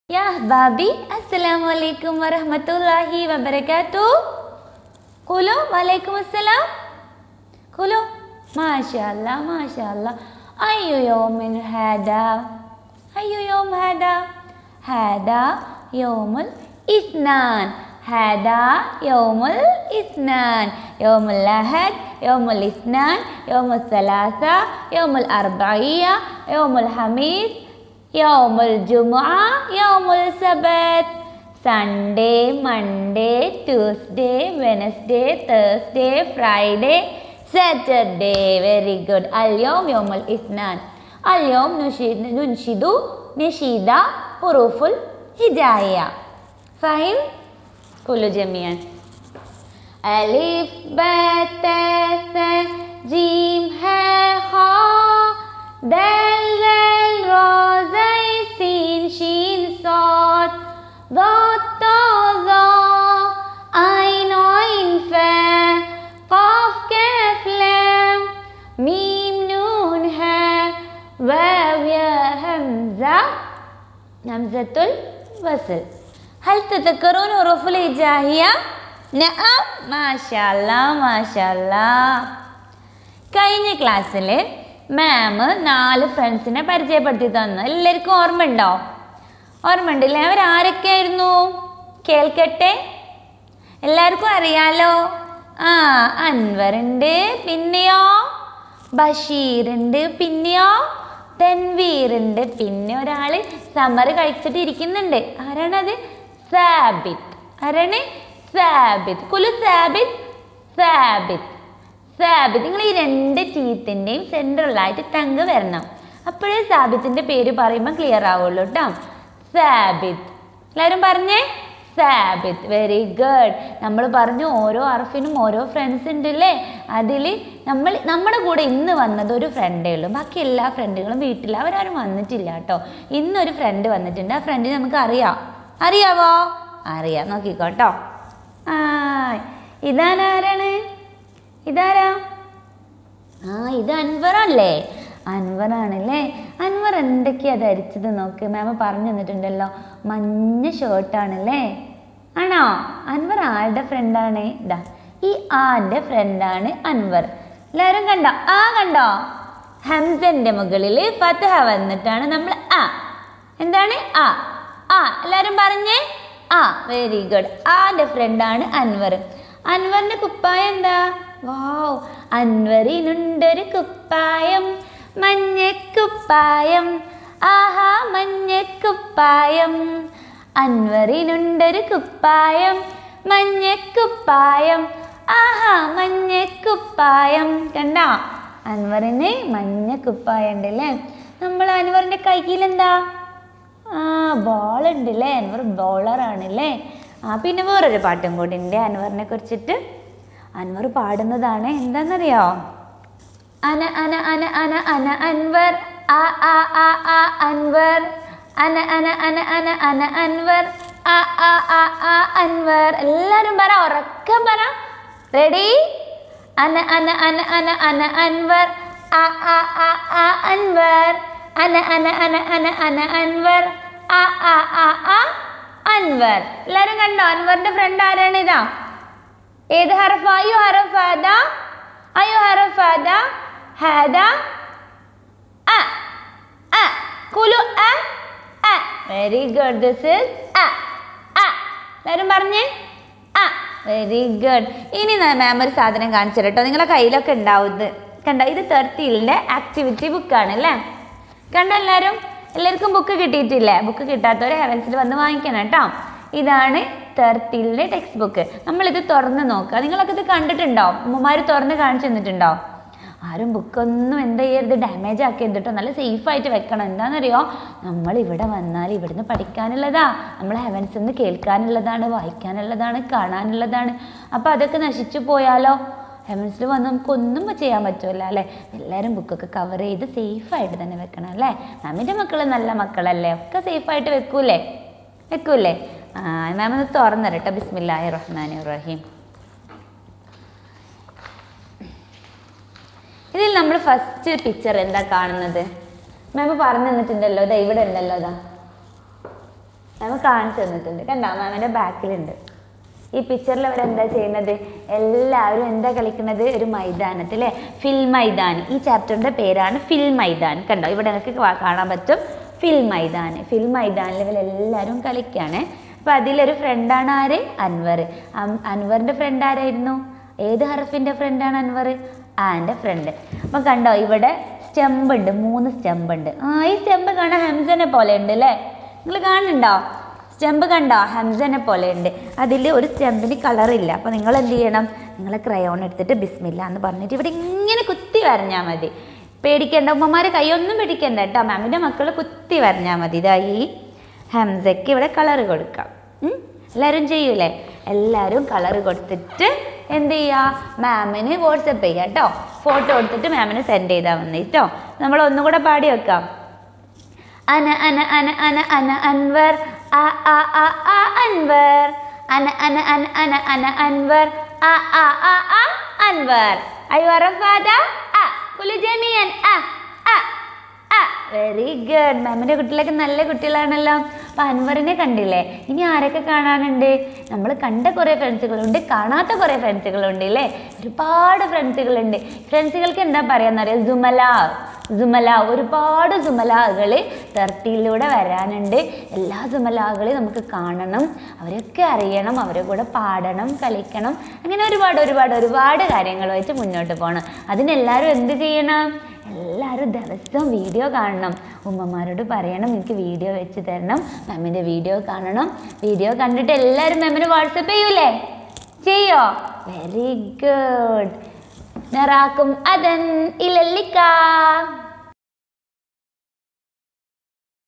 يا أحبابي السلام عليكم ورحمة الله وبركاته قولوا وعليكم السلام قولوا ما شاء الله ما شاء الله أي يوم هذا أي يوم هذا هذا يوم الاثنان هذا يوم الاثنان يوم الأحد يوم الاثنان يوم الثلاثاء يوم الأربعية يوم الخميس يوم الجمعة يوم السبت Sunday Monday Tuesday Wednesday Thursday Friday Saturday very good اليوم يوم الاثنان اليوم نشيد ننشد نشيد حروف الهجائية فاهم كله جميعا ألف باء تاء ثاء جيم هاء خاء دال ذال را زي سين شين صاد ضاد طاء ظا عين عين فاء قاف كاف لام ميم نون هاء واو يا همزة همزة الوصل هل تذكرون حروف الهجائية؟ نعم ما شاء الله ما شاء الله കഴിഞ്ഞ ക്ലാസ്സിൽ മാം നാല് ഫ്രണ്ട്സിനെ പരിചയപ്പെടുത്തി തന്നു എല്ലാവർക്കും ഓർമ്മയുണ്ടോ ഓർമ്മയുണ്ടല്ലേ അവർ ആരൊക്കെയായിരുന്നു കേൾക്കട്ടെ എല്ലാവർക്കും അറിയാലോ ആ അൻവറുണ്ട് പിന്നെയോ ബഷീറുണ്ട് പിന്നെയോ തൻവീറുണ്ട് പിന്നെ ഒരാൾ സമർ കഴിച്ചിട്ട് ഇരിക്കുന്നുണ്ട് ആരാണത് സാബിത്ത് ആരാണ് സാബിത്ത് കുലു സാബിത്ത് സാബിത്ത് സാബിത്ത് നിങ്ങൾ ഈ രണ്ട് ടീത്തിൻ്റെയും സെൻട്രലായിട്ട് തങ്ക് വരണം അപ്പോഴേ സാബിത്തിൻ്റെ പേര് പറയുമ്പോൾ ക്ലിയർ ആവുള്ളൂ കേട്ടോ സാബിത്ത് എല്ലാവരും പറഞ്ഞേ സാബിത്ത് വെരി ഗുഡ് നമ്മൾ പറഞ്ഞു ഓരോ അർഫിനും ഓരോ ഫ്രണ്ട്സ് ഉണ്ടല്ലേ അതിൽ നമ്മൾ നമ്മുടെ കൂടെ ഇന്ന് വന്നത് ഒരു ഫ്രണ്ടേ ഉള്ളൂ ബാക്കി എല്ലാ ഫ്രണ്ടുകളും വീട്ടിൽ അവരാരും വന്നിട്ടില്ല കേട്ടോ ഇന്നൊരു ഫ്രണ്ട് വന്നിട്ടുണ്ട് ആ ഫ്രണ്ടിനെ നമുക്ക് അറിയാം അറിയാവോ അറിയാം നോക്കിക്കോട്ടോ ആ ഇതാരാണ് ഇതാരാ ആ ഇത് അൻവറല്ലേ അൻവറാണല്ലേ അൻവർ എന്തൊക്കെയാ ധരിച്ചത് നോക്ക് മാമ പറഞ്ഞു തന്നിട്ടുണ്ടല്ലോ മഞ്ഞ ഷർട്ടാണല്ലേ ആണോ അൻവർ ആരുടെ ഫ്രണ്ടാണ് ഇതാ ഈ ആന്റെ ഫ്രണ്ടാണ് അൻവർ എല്ലാവരും കണ്ടോ ആ കണ്ടോ ഹംസന്റെ മുകളിൽ ഫതഹ വന്നിട്ടാണ് നമ്മൾ ആ എന്താണ് ആ ആ എല്ലാവരും പറഞ്ഞേ ആ വെരി ഗുഡ് ആന്റെ ഫ്രണ്ടാണ് അൻവർ അൻവറിന്റെ കുപ്പായം എന്താ വാവ് അൻവറിനുണ്ടൊരു കുപ്പായം മഞ്ഞക്കുപ്പായം ആഹാ മഞ്ഞക്കുപ്പായം അൻവറിനുണ്ടൊരു കുപ്പായം മഞ്ഞക്കുപ്പായം ആഹാ മഞ്ഞക്കുപ്പായം കണ്ടോ അൻവറിന് മഞ്ഞക്കുപ്പായം ഉണ്ട് അല്ലേ നമ്മൾ അൻവറിന്റെ കയ്യിൽ എന്താ ആ ബോൾ ഉണ്ട് അല്ലേ അൻവർ ബോളറാണ് അല്ലേ ആ പിന്നെ വേറൊരു പാട്ടും കൂടി ഉണ്ട് അൻവറിനെ കുറിച്ചിട്ട് അൻവർ പാടുന്നതാണ് എന്താണെന്നറിയോ അന അന അന അന അന അൻവർ ആ ആ ആ ആ അൻവർ അന അന അന അന അന അൻവർ ആ ആ ആ ആ അൻവർ എല്ലാവരും പറ ഉറക്കം പറ റെഡി അന അന അന അന അന അൻവർ ആ ആ ആ ആ അൻവർ അന അന അന അന അന അൻവർ ആ ആ ആ ആ അൻവർ എല്ലാവരും കണ്ടോ അൻവറിന്റെ ഫ്രണ്ട് ആരാണ് ഇതാ ഏത് ഹർഫ അയ്യോ ഹർഫ് ഹദ അയ്യോ ഹർഫ് ഹദ ഹദ അ അ കുലു അ അ വെരി ഗുഡ് ദിസ് ഇസ് അ അ എല്ലാവരും പറഞ്ഞേ അ വെരി ഗുഡ് ഇനി മാം ഒരു സാധനം കാണിച്ചു കേട്ടോ നിങ്ങളെ കയ്യിലൊക്കെ ഉണ്ടാവും ഇത് കണ്ടോ ഇത് തേർട്ടീലിൻ്റെ ആക്ടിവിറ്റി ബുക്കാണ് അല്ലേ കണ്ടോ എല്ലാവരും എല്ലാവർക്കും ബുക്ക് കിട്ടിയിട്ടില്ലേ ബുക്ക് കിട്ടാത്തവർ ഹെവൻസിൽ വന്ന് വാങ്ങിക്കണം കേട്ടോ ഇതാണ് തേർട്ടീലിൻ്റെ ടെക്സ്റ്റ് ബുക്ക് നമ്മളിത് തുറന്ന് നോക്കുക നിങ്ങളൊക്കെ ഇത് കണ്ടിട്ടുണ്ടോ ഉമ്മമാർ തുറന്ന് കാണിച്ചു തന്നിട്ടുണ്ടോ ആരും ബുക്കൊന്നും എന്താ ചെയ്യരുത് ഡാമേജ് ആക്കരുത് കേട്ടോ നല്ല സേഫായിട്ട് വെക്കണം എന്താണെന്നറിയോ നമ്മൾ ഇവിടെ വന്നാൽ ഇവിടുന്ന് പഠിക്കാനുള്ളതാ നമ്മൾ ഹെവൻസിൽ നിന്ന് കേൾക്കാനുള്ളതാണ് വായിക്കാനുള്ളതാണ് കാണാനുള്ളതാണ് അപ്പോൾ അതൊക്കെ നശിച്ചു പോയാലോ ഹെവൻസിൽ വന്ന് നമുക്കൊന്നും ചെയ്യാൻ പറ്റുമല്ല അല്ലേ എല്ലാവരും ബുക്കൊക്കെ കവർ ചെയ്ത് സേഫായിട്ട് തന്നെ വെക്കണം അല്ലേ മാമിൻ്റെ മക്കൾ നല്ല മക്കളല്ലേ ഒക്കെ സേഫായിട്ട് വെക്കൂലേ വെക്കൂലേ ആ മാം ഒന്ന് തുറന്നരട്ടെ ബിസ്മില്ലാഹി റഹ്മാൻ റഹീം ഇതിൽ നമ്മൾ ഫസ്റ്റ് പിക്ചർ എന്താ കാണുന്നത് മാം പറഞ്ഞു തന്നിട്ടുണ്ടല്ലോ ഇതാ ഇവിടെ ഉണ്ടല്ലോ ഇതാ മാം കാണിച്ചു തന്നിട്ടുണ്ട് കണ്ടോ മാമിൻ്റെ ബാക്കിലുണ്ട് ഈ പിക്ചറിൽ അവർ എന്താ ചെയ്യുന്നത് എല്ലാവരും എന്താ കളിക്കുന്നത് ഒരു മൈതാനത്ത് അല്ലേ ഫിൽ മൈതാൻ ഈ ചാപ്റ്ററിൻ്റെ പേരാണ് ഫിൽ മൈതാൻ കണ്ടോ ഇവിടെ നിങ്ങൾക്ക് കാ- കാണാൻ പറ്റും ഫിൽ മൈതാൻ ഫിൽ മൈതാനിൽ ഇവരെല്ലാവരും കളിക്കുകയാണ് അപ്പോൾ അതിലൊരു ഫ്രണ്ടാണ് ആര് അൻവർ അം- അൻവറിൻ്റെ ഫ്രണ്ട് ആരായിരുന്നു ഏത് ഹർഫിൻ്റെ ഫ്രണ്ടാണ് അൻവർ ആൻ്റെ ഫ്രണ്ട് അപ്പം കണ്ടോ ഇവിടെ സ്റ്റെമ്പ് ഉണ്ട് മൂന്ന് സ്റ്റെമ്പ് ഉണ്ട് ആ ഈ സ്റ്റെമ്പ് കാണാൻ ഹംസനെ പോലെ ഉണ്ട് അല്ലേ നിങ്ങൾ കാണുന്നുണ്ടോ സ്റ്റെമ്പ് കണ്ടോ ഹംസനെ പോലെ ഉണ്ട് അതിൽ ഒരു സ്റ്റെമ്പിന് കളറില്ല അപ്പോൾ നിങ്ങൾ എന്ത് ചെയ്യണം നിങ്ങൾ ക്രയോൺ എടുത്തിട്ട് ബിസ്മില്ല എന്ന് പറഞ്ഞിട്ട് ഇവിടെ ഇങ്ങനെ കുത്തി വരഞ്ഞാൽ മതി പേടിക്കേണ്ട ഉമ്മമാർ കൈയൊന്നും പിടിക്കണ്ട കേട്ടോ മാമിൻ്റെ മക്കൾ കുത്തി വരഞ്ഞാൽ മതി ഇതാ ഈ ഹംസയ്ക്ക് ഇവിടെ കളർ കൊടുക്കാം ഉം? എല്ലാവരും ചെയ്യൂലേ എല്ലാവരും കളർ കൊടുത്തിട്ട് എന്ത് ചെയ്യുക മാമിന് വാട്സപ്പ് ചെയ്യുക കേട്ടോ ഫോട്ടോ എടുത്തിട്ട് മാമിന് സെൻഡ് ചെയ്താൽ മതി കേട്ടോ നമ്മൾ ഒന്നുകൂടെ പാടി വെക്കാം അന അന അന അന അന അൻവർ അ അ അ അ അൻവർ അന അന അന അന അന അൻവർ അ അ അ അ അൻവർ അയ്യോ ഫാദ അ കുലു ജമിയൻ അ അ അ വെരി ഗുഡ് മാമിൻ്റെ കുട്ടികളൊക്കെ നല്ല കുട്ടികളാണല്ലോ അപ്പം അൻവറിനെ കണ്ടില്ലേ ഇനി ആരൊക്കെ കാണാനുണ്ട് നമ്മൾ കണ്ട കുറേ ഫ്രണ്ട്സുകളുണ്ട് കാണാത്ത കുറേ ഫ്രണ്ട്സുകളുണ്ട് അല്ലേ ഒരുപാട് ഫ്രണ്ട്സുകളുണ്ട് ഫ്രണ്ട്സുകൾക്ക് എന്താ പറയാന്നറിയാം ജുമല ജുമല ഒരുപാട് ജുമലാകൾ തർത്തിയിലൂടെ വരാനുണ്ട് എല്ലാ ജുമലാകളെയും നമുക്ക് കാണണം അവരൊക്കെ അറിയണം അവരെ കൂടെ പാടണം കളിക്കണം അങ്ങനെ ഒരുപാട് ഒരുപാട് ഒരുപാട് കാര്യങ്ങളുമായിട്ട് മുന്നോട്ട് പോകണം അതിനെല്ലാവരും എന്ത് ചെയ്യണം എല്ലാവരും ദിവസവും വീഡിയോ കാണണം ഉമ്മമാരോട് പറയണം എനിക്ക് വീഡിയോ വെച്ച് തരണം മാമിൻ്റെ വീഡിയോ കാണണം വീഡിയോ കണ്ടിട്ട് എല്ലാവരും മാമിന് വാട്സപ്പ് ചെയ്യൂലേ ചെയ്യോ വെരി ഗുഡ് നറാക്കും അതൻ ഇലല്ലിക്ക